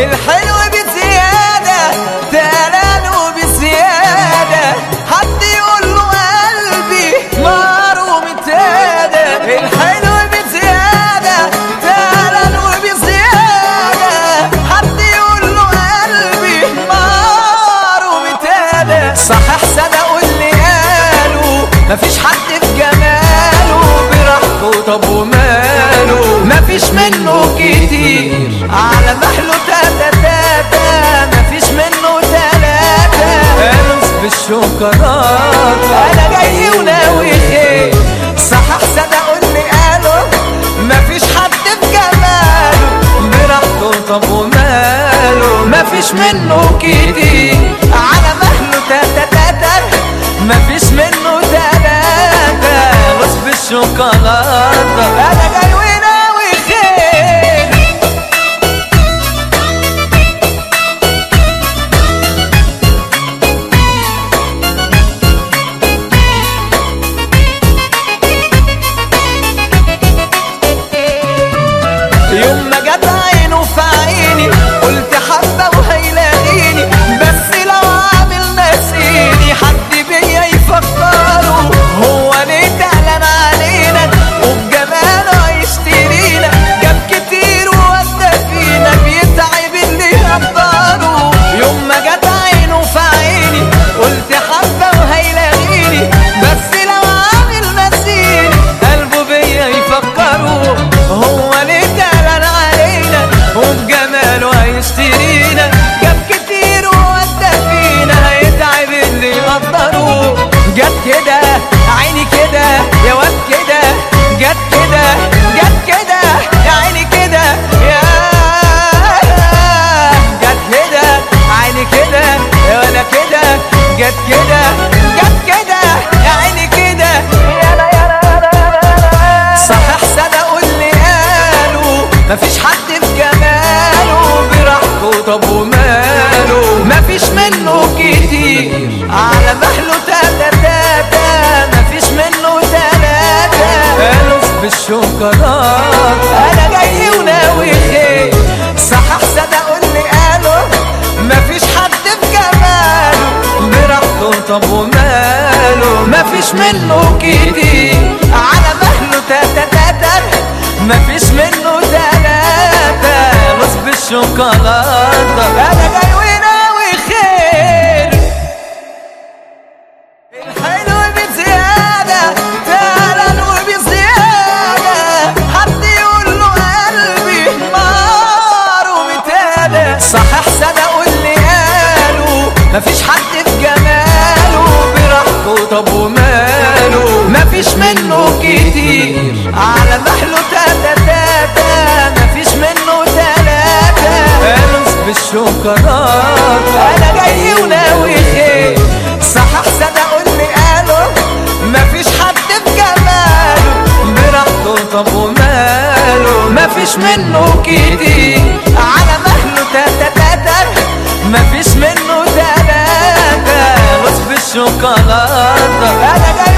الحلو بزيادة دلالو بزيادة حد يقول له قلبي نار ومتادة الحلو بزيادة دلالو بزيادة حد يقول له قلبي نار ومتادة صحيح صدقوا اللي قالوا مفيش حد في جماله براحته طب وماله مفيش منه كتير على محله تاتا تاتا مفيش منه تلاتة انس بالشوكولاتة انا جاي وناوي خير صحح صدقوا اللي قالوا مفيش حد في جماله براحته طب وماله مفيش منه كتير على مهله تاتا تاتا مفيش منه تلاتة غصب الشوكولاتة انا جاي وناوي خير يوم ما جت عينه في عيني قلت حبة وهيلاقيني بس لو عامل ناسيني حد بيا يفكره هو ليه تعلن علينا وبجماله هيشترينا جاب كتير وودى فينا بيتعب اللي يقدره يوم ما جت عينه في عيني قلت حبة وهيلاقيني بس لو عامل ناسيني قلبه بيا يفكره هو ليه تعلن علينا وبجماله هيشترينا جاب كتير وودى فينا هيتعب اللي يقدره جت كده عيني كده يا واد كده جت كده جت كده يا عيني كده يا جت كده عيني كده يا ولا كده جت كده جت كده يا عيني كده يا لا يا لا يا لا يا لا صحيح صدقوا اللي قالوا مفيش حد في جماله براحته طب وماله مفيش منه كتير على محله تاتا تاتا مفيش منه تلاتة ألف بالشوكولاتة أنا جاي وناوي خير صحيح صدقوا اللي قالوا مفيش حد في جماله براحته طب وماله مفيش منه كتير على مهله تاتا تاتا مفيش منه تلاتة غصب الشوكولاتة أنا جاي وناوي خير الحلو بزيادة فعلا وبزيادة حد يقول له قلبي نار ومتادة صحيح صدقوا اللي قالوا مفيش حد في جماله براحته طب وماله مفيش منه كتير على محله تاتا تاتا مفيش منه تلاتة ألف بالشوكولاتة أنا جاي وناوي خير صحح صدقوا اللي قالوا مفيش حد في جماله براحته طب وماله مفيش منه كتير على مهله تاتا تاتا مفيش منه تلاتة غصب الشوكولاتة أنا جاي